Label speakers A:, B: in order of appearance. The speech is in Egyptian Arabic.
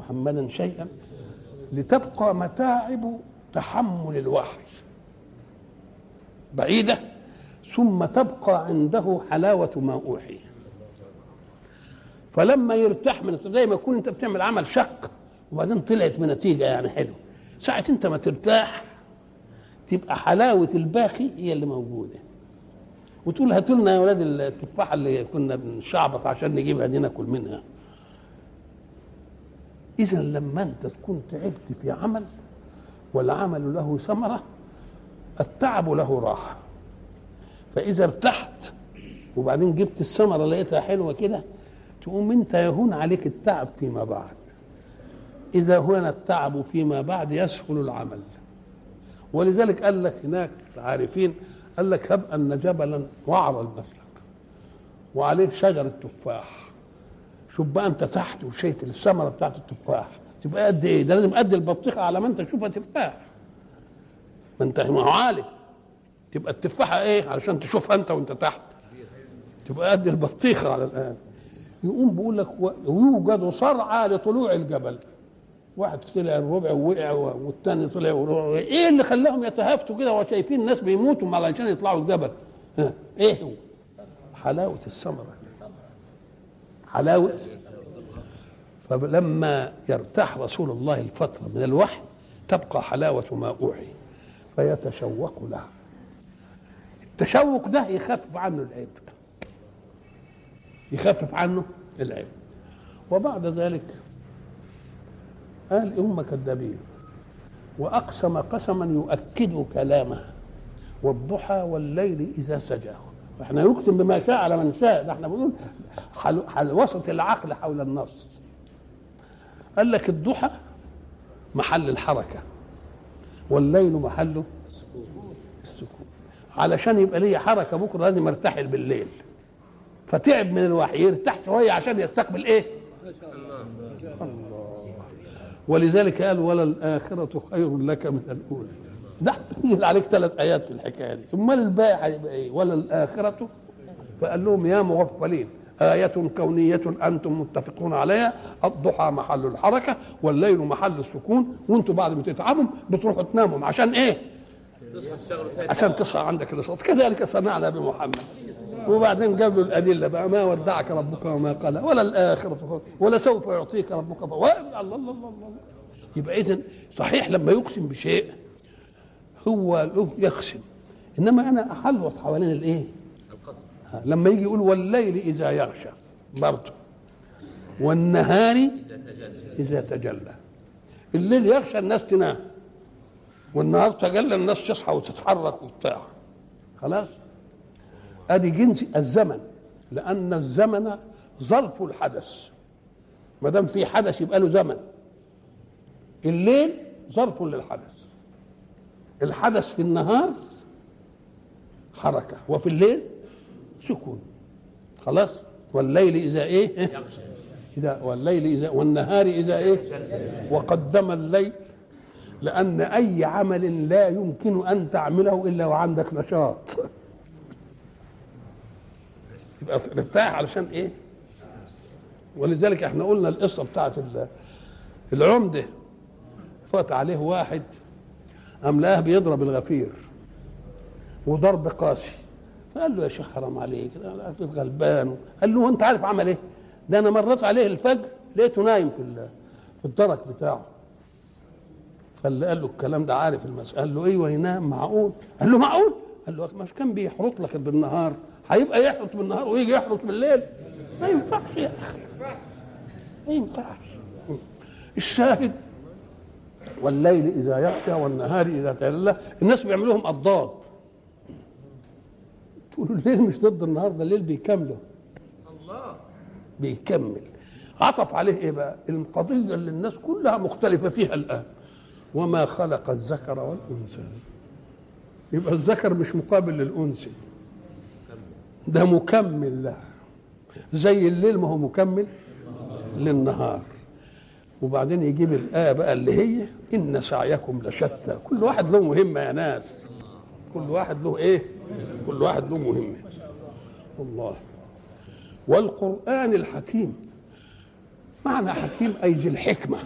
A: محمدا شيئا لتبقى متاعب تحمل الوحي بعيدة ثم تبقى عنده حلاوة ما أوحي فلما يرتاح من زي ما يكون انت بتعمل عمل شق وبعدين طلعت بنتيجة يعني حلو ساعة انت ما ترتاح تبقى حلاوة الباقي هي اللي موجودة وتقول هاتوا لنا يا ولاد التفاحة اللي كنا بنشعبط عشان نجيبها دي ناكل منها إذا لما أنت تكون تعبت في عمل والعمل له ثمرة التعب له راحة فإذا ارتحت وبعدين جبت الثمرة لقيتها حلوة كده تقوم أنت يهون عليك التعب فيما بعد إذا هون التعب فيما بعد يسهل العمل ولذلك قال لك هناك عارفين قال لك هب أن جبلا وعر المسلك وعليه شجرة تفاح شوف بقى أنت تحت وشايف الثمرة بتاعت التفاح تبقى قد إيه؟ ده لازم قد البطيخة على ما أنت تشوفها تفاح ما أنت ما هو عالي تبقى التفاحة إيه؟ علشان تشوفها أنت وأنت تحت تبقى قد البطيخة على الآن يقوم بيقول لك ويوجد صرعى لطلوع الجبل واحد طلع الربع ووقع والتاني طلع وربع ايه اللي خلاهم يتهافتوا كده وشايفين الناس بيموتوا علشان يطلعوا الجبل ها. ايه هو حلاوه الثمره حلاوه فلما يرتاح رسول الله الفتره من الوحي تبقى حلاوه ما اوحي فيتشوق له التشوق ده يخفف عنه العبء يخفف عنه العبء وبعد ذلك قال هم كذابين واقسم قسما يؤكد كلامه والضحى والليل اذا سجى احنا يقسم بما شاء على من شاء ده احنا بنقول حل, حل وسط العقل حول النص قال لك الضحى محل الحركه والليل محله السكون علشان يبقى لي حركه بكره لازم ارتحل بالليل فتعب من الوحي يرتاح شويه عشان يستقبل ايه الله ولذلك قال ولا الآخرة خير لك من الأولى ده ينزل عليك ثلاث آيات في الحكاية دي أمال الباقي هيبقى إيه ولا الآخرة فقال لهم يا مغفلين آية كونية أنتم متفقون عليها الضحى محل الحركة والليل محل السكون وأنتم بعد ما تتعبوا بتروحوا تناموا عشان إيه؟ عشان تصحى عندك النشاط كذلك صنعنا بمحمد وبعدين جاب له الادله بقى ما ودعك ربك وما قال ولا الاخره ولا سوف يعطيك ربك الله الله الله الله يبقى اذا صحيح لما يقسم بشيء هو له يقسم انما انا احلوط حوالين الايه؟ لما يجي يقول والليل اذا يغشى برضه والنهار اذا تجلى الليل يغشى الناس تنام والنهار تجلى الناس تصحى وتتحرك وبتاع خلاص ادي جنس الزمن لان الزمن ظرف الحدث ما دام في حدث يبقى له زمن الليل ظرف للحدث الحدث في النهار حركه وفي الليل سكون خلاص والليل اذا ايه اذا والليل اذا والنهار اذا ايه وقدم الليل لان اي عمل لا يمكن ان تعمله الا وعندك نشاط يبقى ارتاح علشان ايه ولذلك احنا قلنا القصه بتاعت العمده فات عليه واحد قام لقاه بيضرب الغفير وضرب قاسي فقال له يا شيخ حرام عليك غلبان قال له انت عارف عمل ايه ده انا مريت عليه الفجر لقيته نايم في في الدرك بتاعه فاللي قال له الكلام ده عارف المسألة قال له ايوه ينام معقول قال له معقول قال له مش كان بيحرط لك بالنهار هيبقى يحرط بالنهار ويجي يحرط بالليل ما ينفعش يا اخي ما ينفعش الشاهد والليل اذا يغشى والنهار اذا تجلى الناس بيعملوهم اضداد تقولوا الليل مش ضد النهار ده الليل بيكمله الله بيكمل عطف عليه ايه بقى القضيه اللي الناس كلها مختلفه فيها الان وما خلق الذكر والانثى يبقى الذكر مش مقابل للانثى ده مكمل له زي الليل ما هو مكمل للنهار وبعدين يجيب الآية بقى اللي هي إن سعيكم لشتى كل واحد له مهمة يا ناس كل واحد له إيه كل واحد له مهمة الله والقرآن الحكيم معنى حكيم أي ذي الحكمة